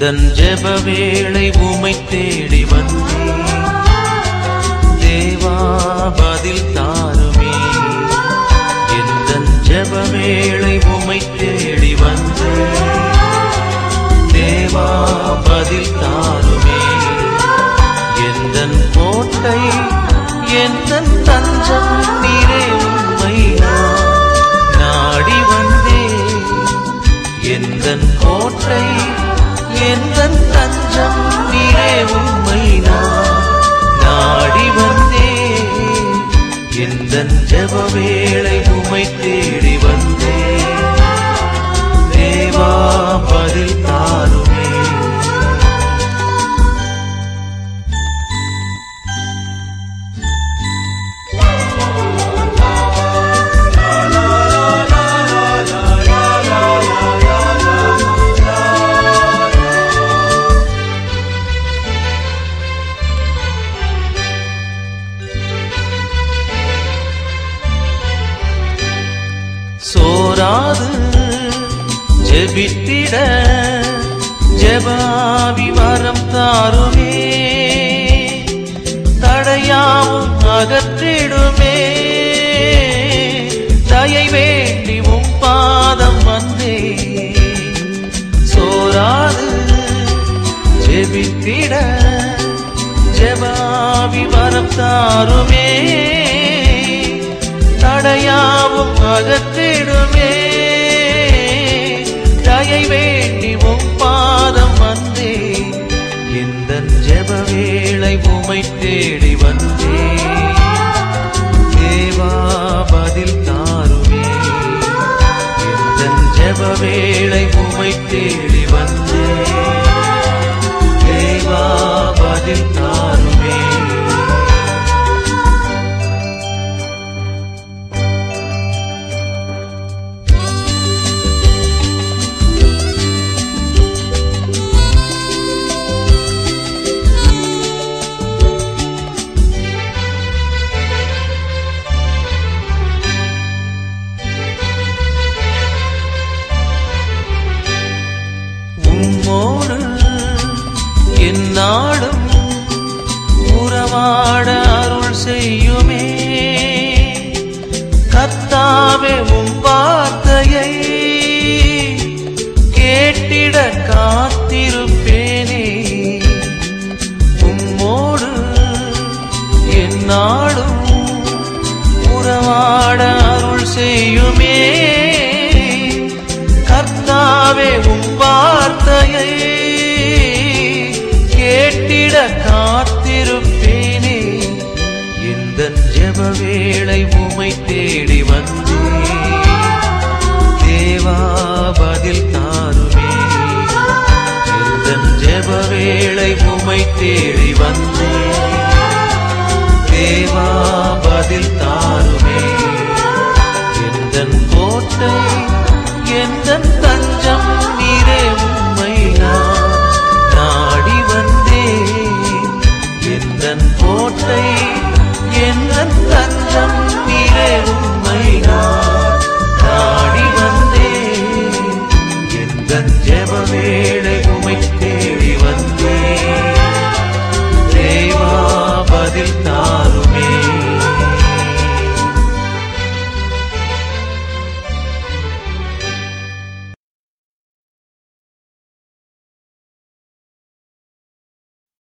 எந்தன் ஜெப வேளை உமை தேடி வந்தேன் தேவா பதில் தாருமே எந்தன் ஜெப வேளை உமை தேடி வந்தேன் தேவா பதில் தாருமே எந்தன் கோட்டை எந்தன் தஞ்சம் நீரே உண்மை நாடி வந்தேன் எந்தன் கோட்டை எந்தன் தஞ்சம் நீரே உண்மை நாடி வந்தேன் எந்தன் ஜெப வேளை உமை தேடி வந்தேன் தேவா பதில் தாருமே சோராது ஜெபித்திட ஜெபாவி வரம் தாருமே தடையாவும் அகற்றிடுமே தயை வேண்டி உம் பாதம் வந்தே சோராது ஜெபித்திட ஜெபாவி வரம் தாருமே தடையாவும் அகற்றிடுமே தயை வேண்டி உம் பாதம் வந்தே எந்த ஜெப வேளை உமை தேடி வந்தே தேவா பதில் தாருமே எந்த ஜெப வேளை உமை தேடி வந்தே தேவா பதில் தாருமே உம்மோடு என்னாடும் உறவாட அருள் செய்யுமே கர்த்தாவே உம் வார்த்தையை கேட்டிட காத்திருப்பேனே உம்மோடு என்னாடும் உறவாட அருள் செய்யுமே கர்த்தாவே உம் வார்த்தையை கேட்டிட காத்திருப்பேனே இந்த ஜெப வேளை உமை